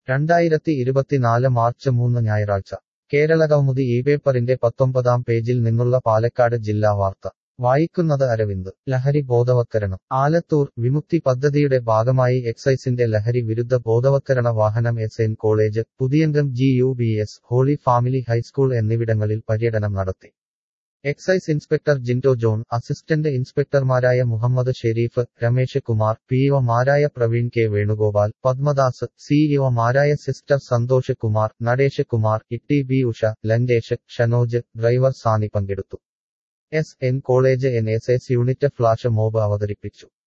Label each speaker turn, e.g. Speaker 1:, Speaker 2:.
Speaker 1: രണ്ടായിരത്തി ഇരുപത്തിനാല് മാർച്ച് മൂന്ന് ഞായറാഴ്ച കേരള കൗമുദി ഈ പേപ്പറിന്റെ പത്തൊമ്പതാം പേജിൽ നിന്നുള്ള പാലക്കാട് ജില്ലാ വാർത്ത വായിക്കുന്നത് അരവിന്ദ് ലഹരി ബോധവത്കരണം ആലത്തൂർ വിമുക്തി പദ്ധതിയുടെ ഭാഗമായി എക്സൈസിന്റെ ലഹരി വിരുദ്ധ ബോധവത്കരണ വാഹനം S N college Puthiyangam G U B S holy family high school എന്നിവിടങ്ങളിൽ പര്യടനം നടത്തി excise inspector Jindo John assistant ഇൻസ്പെക്ടർമാരായ മുഹമ്മദ് ഷെരീഫ് രമേശ് കുമാർ പിഇഒമാരായ പ്രവീൺ കെ വേണുഗോപാൽ പത്മദാസ് സിഇഒമാരായ sister Santhosh Kumar Natesh Kumar Itty B Usha Lankesh Shanoj driver Sani പങ്കെടുത്തു S N college N S S unit flash mob അവതരിപ്പിച്ചു